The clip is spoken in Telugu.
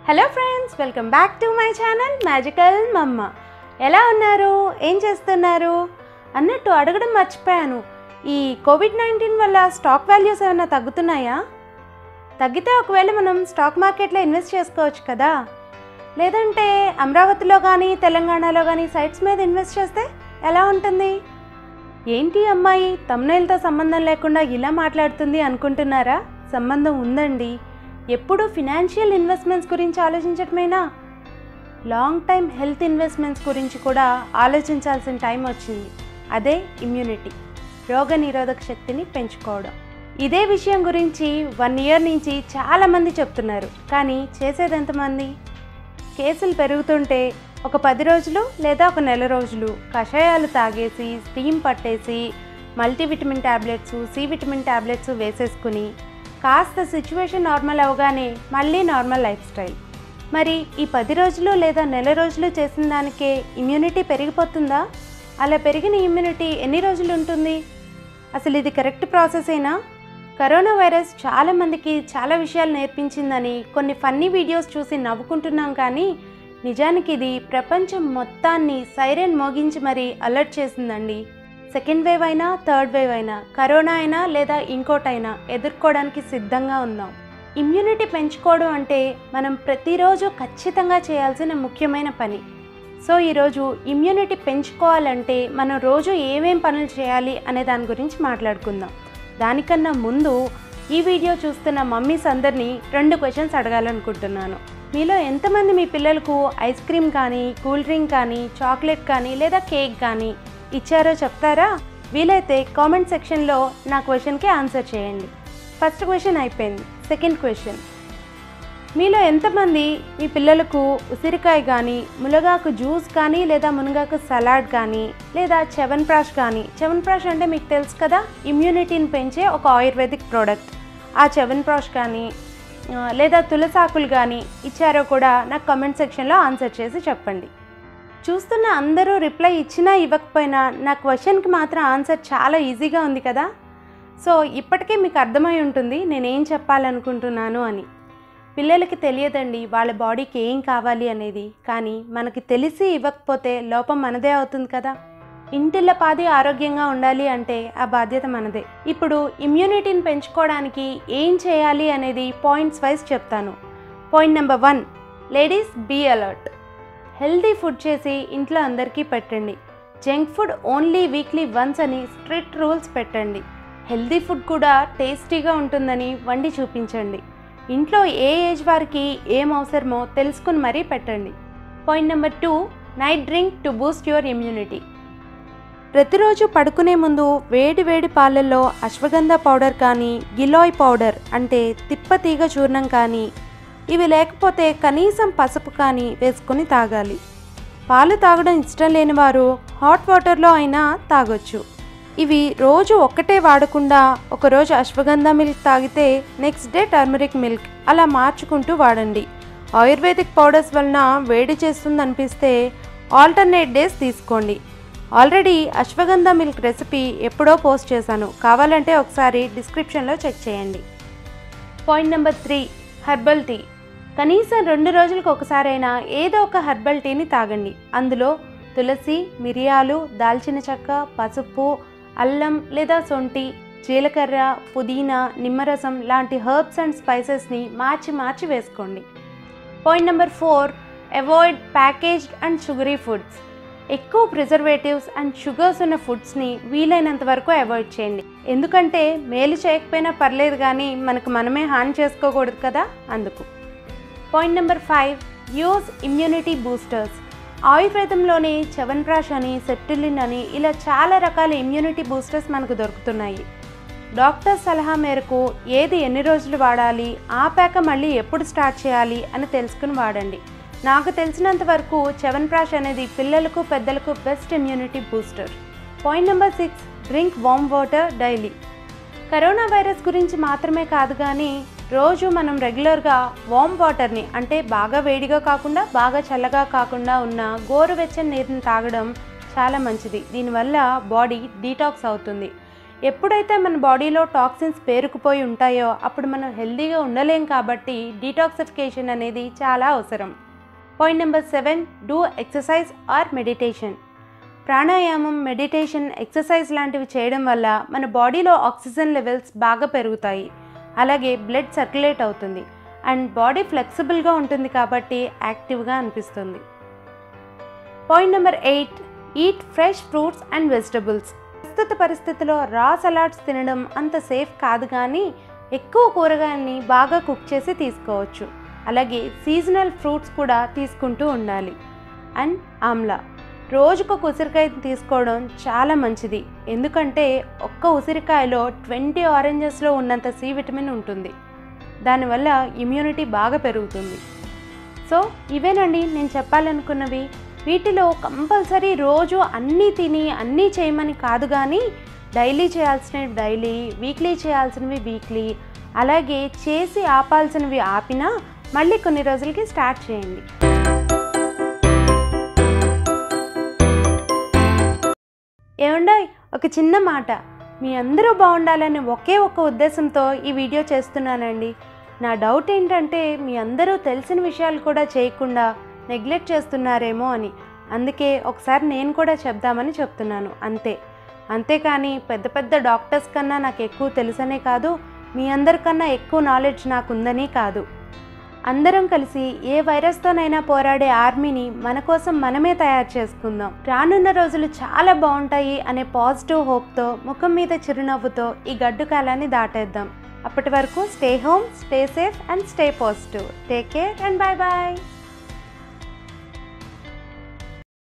hello friends welcome back to my channel magical mamma ఎలా ఉన్నారు ఏం చేస్తున్నారు అన్నట్టు అడగడం మర్చిపోయాను ఈ కోవిడ్ నైన్టీన్ వల్ల స్టాక్ వాల్యూస్ ఏమైనా తగ్గుతున్నాయా తగ్గితే ఒకవేళ మనం స్టాక్ మార్కెట్లో ఇన్వెస్ట్ చేసుకోవచ్చు కదా లేదంటే అమరావతిలో కానీ తెలంగాణలో కానీ సైట్స్ మీద ఇన్వెస్ట్ చేస్తే ఎలా ఉంటుంది ఏంటి అమ్మాయి తమ్నైల్తో సంబంధం లేకుండా ఇలా మాట్లాడుతుంది అనుకుంటున్నారా సంబంధం ఉందండి ఎప్పుడు ఫినాన్షియల్ ఇన్వెస్ట్మెంట్స్ గురించి ఆలోచించటమేనా లాంగ్ టైం హెల్త్ ఇన్వెస్ట్మెంట్స్ గురించి కూడా ఆలోచించాల్సిన టైం వచ్చింది అదే ఇమ్యూనిటీ రోగ నిరోధక శక్తిని పెంచుకోవడం ఇదే విషయం గురించి వన్ ఇయర్ నుంచి చాలామంది చెప్తున్నారు కానీ చేసేది ఎంతమంది కేసులు పెరుగుతుంటే ఒక పది రోజులు లేదా ఒక నెల రోజులు కషాయాలు తాగేసి స్టీమ్ పట్టేసి multivitamin tablets C vitamin tablets వేసేసుకుని కాస్త సిచ్యువేషన్ నార్మల్ అవగానే మళ్ళీ నార్మల్ లైఫ్ స్టైల్ మరి ఈ పది రోజులు లేదా నెల రోజులు చేసిన దానికే ఇమ్యూనిటీ పెరిగిపోతుందా అలా పెరిగిన ఇమ్యూనిటీ ఎన్ని రోజులు ఉంటుంది అసలు ఇది కరెక్ట్ ప్రాసెసేనా కరోనా వైరస్ చాలా మందికి చాలా విషయాలు నేర్పించిందని కొన్ని ఫన్నీ వీడియోస్ చూసి నవ్వుకుంటున్నాం కానీ నిజానికి ఇది ప్రపంచం మొత్తాన్ని సైరన్ మోగించి మరీ అలర్ట్ చేసిందండి సెకండ్ వేవ్ అయినా థర్డ్ వేవ్ అయినా కరోనా అయినా లేదా ఇంకోటైనా ఎదుర్కోవడానికి సిద్ధంగా ఉందాం ఇమ్యూనిటీ పెంచుకోవడం అంటే మనం ప్రతిరోజు ఖచ్చితంగా చేయాల్సిన ముఖ్యమైన పని సో ఈరోజు ఇమ్యూనిటీ పెంచుకోవాలంటే మనం రోజు ఏమేం పనులు చేయాలి అనే దాని గురించి మాట్లాడుకుందాం దానికన్నా ముందు ఈ వీడియో చూస్తున్న మమ్మీస్ అందరినీ రెండు క్వశ్చన్స్ అడగాలనుకుంటున్నాను మీలో ఎంతమంది మీ పిల్లలకు ఐస్ క్రీమ్ కానీ కూల్ డ్రింక్ కానీ చాక్లెట్ కానీ లేదా కేక్ కానీ ఇచ్చారో చెప్తారా వీలైతే కామెంట్ సెక్షన్లో నా క్వశ్చన్కి ఆన్సర్ చేయండి ఫస్ట్ క్వశ్చన్ అయిపోయింది సెకండ్ క్వశ్చన్ మీలో ఎంతమంది మీ పిల్లలకు ఉసిరికాయ కానీ మునగాకు జ్యూస్ కానీ లేదా మునగాకు సలాడ్ కానీ లేదా చెవన్ప్రాష్ కానీ చెవన్ప్రాష్ అంటే మీకు తెలుసు కదా ఇమ్యూనిటీని పెంచే ఒక ఆయుర్వేదిక్ ప్రోడక్ట్ ఆ చెవన్ప్రాష్ కానీ ఆ, లేదా తులసాకులు కానీ ఇచ్చారో కూడా నాకు కమెంట్ సెక్షన్లో ఆన్సర్ చేసి చెప్పండి చూస్తున్న అందరూ రిప్లై ఇచ్చినా ఇవ్వకపోయినా నా క్వశ్చన్కి మాత్రం ఆన్సర్ చాలా ఈజీగా ఉంది కదా సో ఇప్పటికే మీకు అర్థమై ఉంటుంది నేనేం చెప్పాలనుకుంటున్నాను అని పిల్లలకి తెలియదండి వాళ్ళ బాడీకి ఏం కావాలి అనేది కానీ మనకి తెలిసి ఇవ్వకపోతే లోపం మనదే అవుతుంది కదా ఇంటిల్ల పాది ఆరోగ్యంగా ఉండాలి అంటే ఆ బాధ్యత మనదే ఇప్పుడు ఇమ్యూనిటీని పెంచుకోవడానికి ఏం చేయాలి అనేది పాయింట్స్ వైజ్ చెప్తాను point number one ladies be alert healthy food చేసి ఇంట్లో అందరికీ పెట్టండి junk food only weekly once అని స్ట్రిక్ట్ రూల్స్ పెట్టండి హెల్తీ ఫుడ్ కూడా టేస్టీగా ఉంటుందని వండి చూపించండి ఇంట్లో ఏ ఏజ్ వారికి ఏం అవసరమో తెలుసుకుని మరీ పెట్టండి point number two night drink to boost your immunity ప్రతిరోజు పడుకునే ముందు వేడి వేడి పాలల్లో అశ్వగంధ పౌడర్ కానీ గిలాయ్ పౌడర్ అంటే తిప్పతీగ చూర్ణం కానీ ఇవి లేకపోతే కనీసం పసుపు కానీ వేసుకొని తాగాలి పాలు తాగడం ఇష్టం లేని వారు హాట్ వాటర్లో అయినా తాగొచ్చు ఇవి రోజు ఒక్కటే వాడకుండా ఒకరోజు అశ్వగంధ మిల్క్ తాగితే నెక్స్ట్ డే టర్మరిక్ మిల్క్ అలా మార్చుకుంటూ వాడండి ఆయుర్వేదిక్ పౌడర్స్ వలన వేడి చేస్తుంది అనిపిస్తే ఆల్టర్నేట్ డేస్ తీసుకోండి ఆల్రెడీ అశ్వగంధ మిల్క్ రెసిపీ ఎప్పుడో పోస్ట్ చేశాను కావాలంటే ఒకసారి డిస్క్రిప్షన్లో చెక్ చేయండి point number three herbal tea కనీసం రెండు రోజులకు ఒకసారైనా ఏదో ఒక హెర్బల్ టీని తాగండి అందులో తులసి మిరియాలు దాల్చిన చెక్క పసుపు అల్లం లేదా సొంటి జీలకర్ర పుదీనా నిమ్మరసం లాంటి హర్బ్స్ అండ్ స్పైసెస్ని మార్చి మార్చి వేసుకోండి point number four avoid packaged and sugary foods ఎక్కువ ప్రిజర్వేటివ్స్ అండ్ షుగర్స్ ఉన్న ఫుడ్స్ని వీలైనంత వరకు అవాయిడ్ చేయండి ఎందుకంటే మేలు చేయకపోయినా పర్లేదు కానీ మనకు మనమే హాని చేసుకోకూడదు కదా అందుకు point number five use immunity boosters ఆయుర్వేదంలోని చవన్ప్రాష్ అని సెప్టిలిన్ అని ఇలా చాలా రకాల ఇమ్యూనిటీ బూస్టర్స్ మనకు దొరుకుతున్నాయి డాక్టర్ సలహా మేరకు ఏది ఎన్ని రోజులు వాడాలి ఆపాక మళ్ళీ ఎప్పుడు స్టార్ట్ చేయాలి అని తెలుసుకుని వాడండి నాకు తెలిసినంత వరకు చవన్ప్రాష్ అనేది పిల్లలకు పెద్దలకు best immunity booster point number six drink warm water daily corona virus గురించి మాత్రమే కాదు కానీ రోజు మనం రెగ్యులర్గా వామ్ వాటర్ని అంటే బాగా వేడిగా కాకుండా బాగా చల్లగా కాకుండా ఉన్న గోరువెచ్చని నీరుని తాగడం చాలా మంచిది దీనివల్ల బాడీ డీటాక్స్ అవుతుంది ఎప్పుడైతే మన బాడీలో టాక్సిన్స్ పేరుకుపోయి ఉంటాయో అప్పుడు మనం హెల్తీగా ఉండలేం కాబట్టి డీటాక్సిఫికేషన్ అనేది చాలా అవసరం point number seven do exercise or meditation pranayama meditation exercise లాంటివి చేయడం వల్ల మన బాడీలో ఆక్సిజన్ లెవెల్స్ బాగా పెరుగుతాయి అలాగే బ్లడ్ సర్క్యులేట్ అవుతుంది అండ్ బాడీ ఫ్లెక్సిబుల్గా ఉంటుంది కాబట్టి యాక్టివ్గా అనిపిస్తుంది point number eight eat fresh fruits and vegetables ప్రస్తుత పరిస్థితిలో రా సలాడ్స్ తినడం అంత సేఫ్ కాదు కానీ ఎక్కువ కూరగాయల్ని బాగా కుక్ చేసి తీసుకోవచ్చు అలాగే సీజనల్ ఫ్రూట్స్ కూడా తీసుకుంటూ ఉండాలి అండ్ ఆమ్లా రోజుకొక ఉసిరికాయ తీసుకోవడం చాలా మంచిది ఎందుకంటే ఒక్క ఉసిరికాయలో ట్వంటీ ఆరెంజెస్లో ఉన్నంత సి విటమిన్ ఉంటుంది దానివల్ల ఇమ్యూనిటీ బాగా పెరుగుతుంది సో ఇవేనండి నేను చెప్పాలనుకున్నవి వీటిలో కంపల్సరీ రోజు అన్నీ తిని అన్నీ చేయమని కాదు కానీ డైలీ చేయాల్సినవి డైలీ వీక్లీ చేయాల్సినవి వీక్లీ అలాగే చేసి ఆపాల్సినవి ఆపినా మళ్ళీ కొన్ని రోజులకి స్టార్ట్ చేయండి ఏమండాయ్ ఒక చిన్న మాట మీ అందరూ బాగుండాలని ఒకే ఒక్క ఉద్దేశంతో ఈ వీడియో చేస్తున్నానండి నా డౌట్ ఏంటంటే మీ అందరూ తెలిసిన విషయాలు కూడా చేయకుండా నెగ్లెక్ట్ చేస్తున్నారేమో అని అందుకే ఒకసారి నేను కూడా చెప్దామని చెప్తున్నాను అంతే అంతేకాని పెద్ద పెద్ద డాక్టర్స్ కన్నా నాకు ఎక్కువ తెలుసనే కాదు మీ అందరికన్నా ఎక్కువ నాలెడ్జ్ నాకు ఉందని కాదు అందరం కలిసి ఏ వైరస్తోనైనా పోరాడే ఆర్మీని మన కోసం మనమే తయారు చేసుకుందాం రానున్న రోజులు చాలా బాగుంటాయి అనే పాజిటివ్ హోప్తో ముఖం మీద చిరునవ్వుతో ఈ గడ్డు కాలాన్ని దాటేద్దాం అప్పటి వరకు stay home stay safe and stay positive take care and bye bye